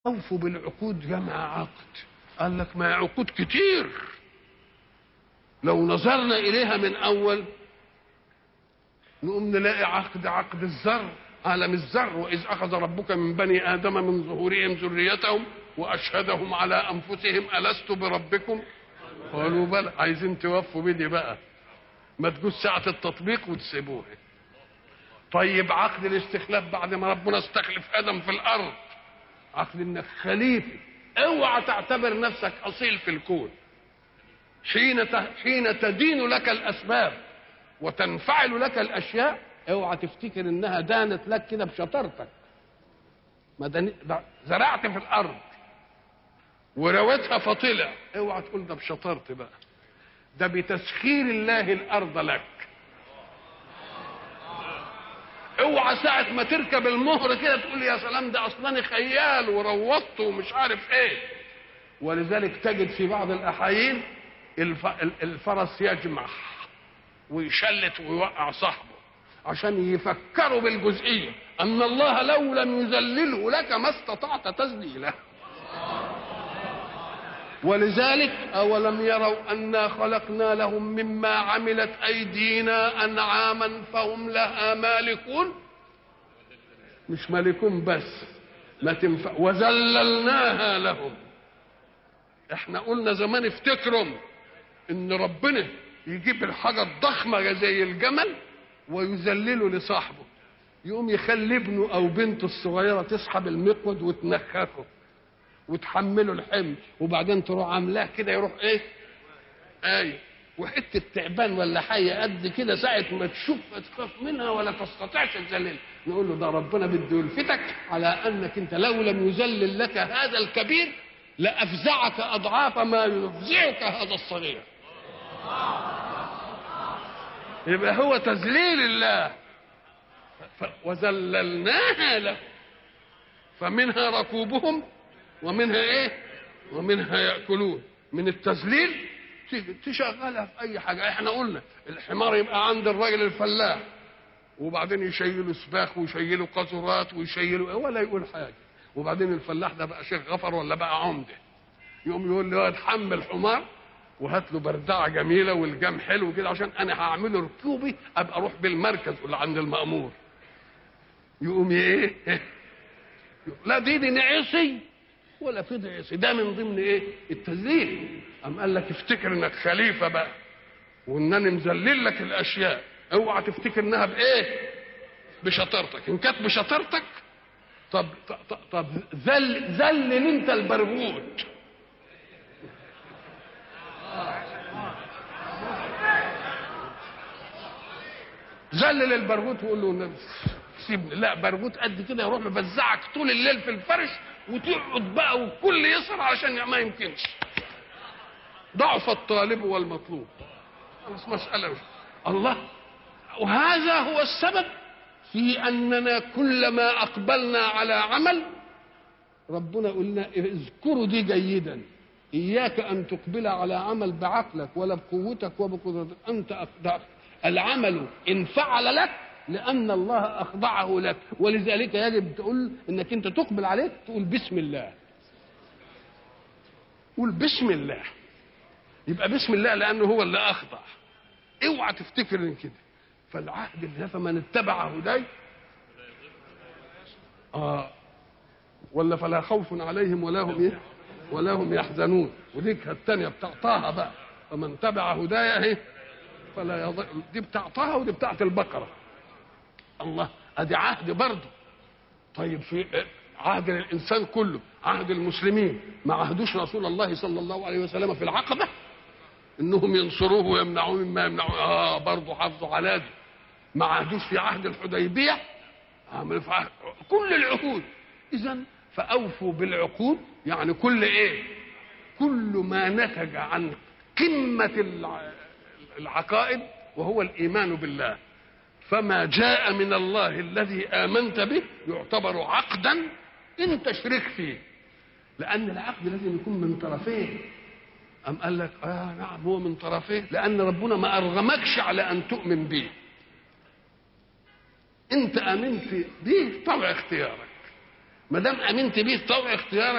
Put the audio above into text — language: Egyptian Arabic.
أوفوا بالعقود جمع عقد قال لك ما عقود كتير لو نظرنا إليها من أول نقوم نلاقي عقد عقد الزر عالم الزر وإذ أخذ ربك من بني آدم من ظهورهم ذريتهم وأشهدهم على أنفسهم ألست بربكم قالوا بلى عايزين توفوا بدي بقى ما تجوز ساعة التطبيق وتسيبوها طيب عقد الاستخلاف بعد ما ربنا استخلف آدم في الأرض عقد انك خليفه اوعى تعتبر نفسك اصيل في الكون حين حين تدين لك الاسباب وتنفعل لك الاشياء اوعى تفتكر انها دانت لك كده بشطارتك ما دن... زرعت في الارض ورويتها فطلع اوعى تقول ده بشطارتي بقى ده بتسخير الله الارض لك اوعى ساعة ما تركب المهر كده تقول يا سلام ده اصلا خيال وروضت ومش عارف ايه ولذلك تجد في بعض الاحايين الف... الفرس يجمع ويشلت ويوقع صاحبه عشان يفكروا بالجزئية أن الله لو لم يذلله لك ما استطعت تذليله ولذلك أولم يروا أنا خلقنا لهم مما عملت أيدينا أنعاما فهم لها مالكون مش مالكون بس ما تنفع وذللناها لهم احنا قلنا زمان افتكروا ان ربنا يجيب الحاجة الضخمة زي الجمل ويذلله لصاحبه يقوم يخلي ابنه او بنته الصغيرة تسحب المقود وتنخخه وتحمله الحمل وبعدين تروح عاملاه كده يروح ايه ايه وحته تعبان ولا حيه قد كده ساعه ما تشوف تخاف منها ولا تستطيعش تذلل نقول له ده ربنا بده يلفتك على انك انت لو لم يذلل لك هذا الكبير لافزعك اضعاف ما يفزعك هذا الصغير يبقى هو تذليل الله وذللناها له فمنها ركوبهم ومنها ايه ومنها ياكلون من التذليل تشغلها في اي حاجه احنا قلنا الحمار يبقى عند الراجل الفلاح وبعدين يشيلوا سباخ ويشيلوا قاذورات ويشيلوا ولا يقول حاجه وبعدين الفلاح ده بقى شيخ غفر ولا بقى عمده يقوم يقول له اتحمل حمار وهات له بردعه جميله والجام حلو كده عشان انا هعمله ركوبي ابقى اروح بالمركز ولا عند المامور يقوم ايه لا دي دي نعصي ولا في ضعف ده من ضمن ايه التذليل ام قال لك افتكر انك خليفه بقى وانني مذلل لك الاشياء اوعى تفتكر انها بايه بشطارتك ان كانت بشطارتك طب طب, طب ذل ذلل انت البرغوث ذلل البرغوث وقول له سيبني لا برغوث قد كده يروح مفزعك طول الليل في الفرش وتقعد بقى والكل يسهر عشان ما يمكنش ضعف الطالب والمطلوب خلاص مسألة الله وهذا هو السبب في أننا كلما أقبلنا على عمل ربنا قلنا اذكروا دي جيدا إياك أن تقبل على عمل بعقلك ولا بقوتك وبقدرتك أنت أقدر العمل إن فعل لك لأن الله أخضعه لك ولذلك يجب تقول إنك أنت تقبل عليه تقول بسم الله قول بسم الله يبقى بسم الله لأنه هو اللي أخضع اوعى تفتكر ان كده فالعهد اللي فمن اتبع هداي آه ولا فلا خوف عليهم ولا هم ايه ولا هم يحزنون وديك الثانيه بتاع طه بقى فمن تبع هدايا اهي فلا يضل دي بتاع طه ودي بتاعت البقره الله ادي عهد برضه طيب في عهد للانسان كله عهد المسلمين ما عهدوش رسول الله صلى الله عليه وسلم في العقبه انهم ينصروه ويمنعوه مما يمنعوه اه برضه حافظوا على دي ما عهدوش في عهد الحديبيه عملوا في عهد كل العهود اذا فاوفوا بالعقود يعني كل ايه كل ما نتج عن قمه العقائد وهو الايمان بالله فما جاء من الله الذي امنت به يعتبر عقدا انت شريك فيه لان العقد لازم يكون من طرفين أم قال لك آه نعم هو من طرفين لأن ربنا ما أرغمكش على أن تؤمن به أنت آمنت به طوع اختيارك ما دام آمنت به طوع اختيارك